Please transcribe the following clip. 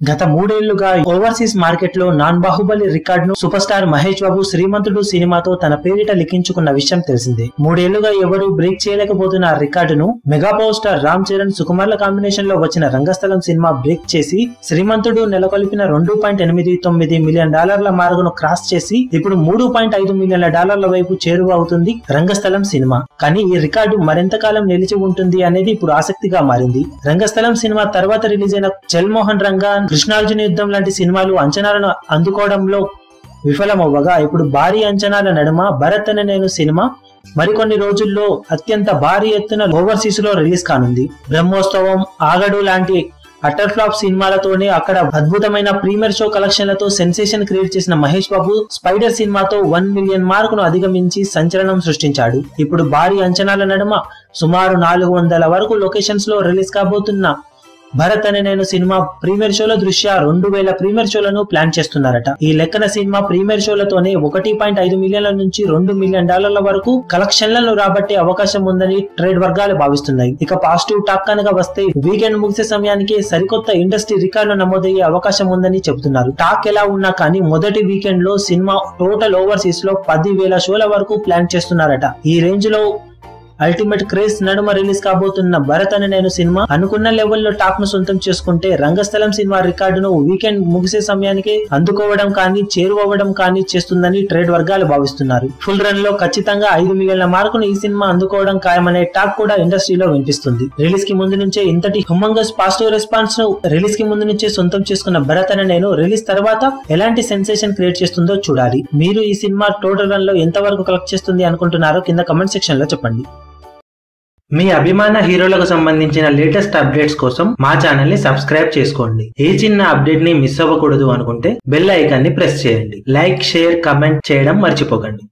గత మూడేళ్లుగా overseas market లో నాన్ బాహుబలి రికార్డ్ ను సూపర్ స్టార్ మహేష్ బాబు శ్రీమంతుడు సినిమాతో తన పేరిట లిఖించుకున్న విషయం తెలిసిందే మూడేళ్లుగా ఎవరూ బ్రేక్ చేయలేకపోతున్న ఆ రికార్డును mega power star Ram Charan సుకుమార్ల కాంబినేషన్ లో వచ్చిన రంగస్థలం సినిమా బ్రేక్ చేసి శ్రీమంతుడు నెలకొల్పిన రెండు పాయింట్ ఎనిమిది తొమ్మిది మిలియన్ డాలర్ల మార్గును క్రాస్ చేసి ఇప్పుడు మూడు పాయింట్ ఐదు మిలియన్ల డాలర్ల వైపు చేరువ అవుతుంది రంగస్థలం సినిమా కానీ ఈ రికార్డు మరింతకాలం నిలిచి ఉంటుంది అనేది ఇప్పుడు ఆసక్తిగా మారింది రంగస్థలం సినిమా తర్వాత రిలీజ్ అయిన చల్మోహన్ రంగా కృష్ణార్జున యుద్ధం లాంటి సినిమాలు అంచనాలను అందుకోవడంలో విఫలమవ్వగా ఇప్పుడు భారీ అంచనాల నడుమ భరత్ అనే నేను సినిమా మరికొన్ని రోజుల్లో అత్యంత భారీ ఎత్తున ఓవర్సీస్ లో రిలీజ్ కానుంది బ్రహ్మోత్సవం ఆగడు లాంటి అటర్ ఫ్లాప్ సినిమాలతోనే అక్కడ అద్భుతమైన ప్రీమియర్ షో కలెక్షన్లతో సెన్సేషన్ క్రియేట్ చేసిన మహేష్ బాబు స్పైడర్ సినిమాతో వన్ మిలియన్ మార్కును అధిగమించి సంచలనం సృష్టించాడు ఇప్పుడు భారీ అంచనాల నడుమ సుమారు నాలుగు వందల వరకు లొకేషన్స్ లో రిలీజ్ కాబోతున్న భరత్ అనే నేను సినిమా ప్రీమియర్ షోల దృష్ట్యా రెండు వేల ప్రీమియర్ షోలను ప్లాన్ చేస్తున్నారట ఈ లెక్కన సినిమా ప్రీమియర్ షోలతోనే ఒకటి పాయింట్ ఐదు మిలియన్ల నుంచి రెండు మిలియన్ డాలర్ల వరకు కలెక్షన్లను రాబట్టే అవకాశం ఉందని ట్రేడ్ వర్గాలు భావిస్తున్నాయి ఇక పాజిటివ్ టాక్ కనుక వస్తే వీకెండ్ ముగిసే సమయానికి సరికొత్త ఇండస్ట్రీ రికార్డులు నమోదయ్యే అవకాశం ఉందని చెబుతున్నారు టాక్ ఎలా ఉన్నా కానీ మొదటి వీకెండ్ లో సినిమా టోటల్ ఓవర్సీస్ లో పది వేల షోల వరకు ప్లాన్ చేస్తున్నారట ఈ రేంజ్ లో అల్టిమేట్ క్రేజ్ నడుమ రిలీజ్ కాబోతున్న భరత్ అనే నేను సినిమా అనుకున్న లెవెల్లో టాక్ ను సొంతం చేసుకుంటే రంగస్థలం సినిమా రికార్డును వీకెండ్ ముగిసే సమయానికి అందుకోవడం కానీ చేరువవ్వడం కానీ చేస్తుందని ట్రేడ్ వర్గాలు భావిస్తున్నారు ఫుల్ రన్ లో ఖచ్చితంగా ఐదు మిలియన్ల మార్కును ఈ సినిమా అందుకోవడం ఖాయమనే టాక్ కూడా ఇండస్ట్రీలో వినిపిస్తుంది రిలీజ్ కి ముందు నుంచే ఇంతటి హ్యూమంగస్ పాజిటివ్ రెస్పాన్స్ ను రిలీజ్ కి ముందు నుంచే సొంతం చేసుకున్న భరత్ అనే నేను రిలీజ్ తర్వాత ఎలాంటి సెన్సేషన్ క్రియేట్ చేస్తుందో చూడాలి మీరు ఈ సినిమా టోటల్ రన్ లో ఎంతవరకు కలెక్ట్ చేస్తుంది అనుకుంటున్నారో కింద కమెంట్ సెక్షన్ లో చెప్పండి మీ అభిమాన హీరోలకు సంబంధించిన లేటెస్ట్ అప్డేట్స్ కోసం మా ఛానల్ ని సబ్స్క్రైబ్ చేసుకోండి ఏ చిన్న అప్డేట్ ని మిస్ అవ్వకూడదు అనుకుంటే బెల్ ఐకాన్ ని ప్రెస్ చేయండి లైక్ షేర్ కమెంట్ చేయడం మర్చిపోకండి